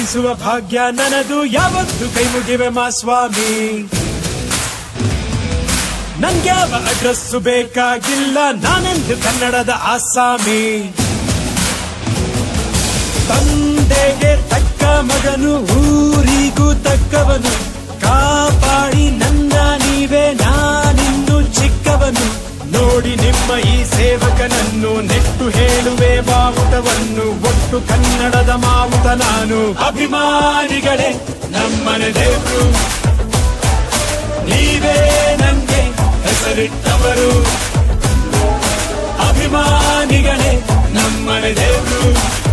ಸೇವಿಸುವ ಭಾಗ್ಯ ನನದು ಯಾವತ್ತು ಕೈ ಮುಗಿವೆ ಮಾ ಸ್ವಾಮಿ ನನ್ಗ್ಯಾವ ಅಡ್ರೆಸ್ಸು ಬೇಕಾಗಿಲ್ಲ ನಾನೆಂದು ಕನ್ನಡದ ಆಸಾಮಿ ತಂದೆಗೆ ತಕ್ಕ ಮಗನು ಊರಿಗೂ ತಕ್ಕವನು ಕಾಪಾಡಿ ನನ್ನ ನೀವೇ ನಾನಿನ್ನು ಚಿಕ್ಕವನು ನೋಡಿ ನಿಮ್ಮ ಈ ಸೇವಕನನ್ನು ನೆಟ್ಟು ಹೇಳುವೆ ಬಾವುಟವನ್ನು ಒಟ್ಟು ಕನ್ನಡದ ಮಾವುತ ನಾನು ಅಭಿಮಾನಿಗಳೇ ನಮ್ಮನೆ ದೇವ್ರು ನೀವೇ ನನ್ಗೆ ಹೆಸರಿಟ್ಟವರು ಅಭಿಮಾನಿಗಳೇ ನಮ್ಮನೆ ದೇವ್ರು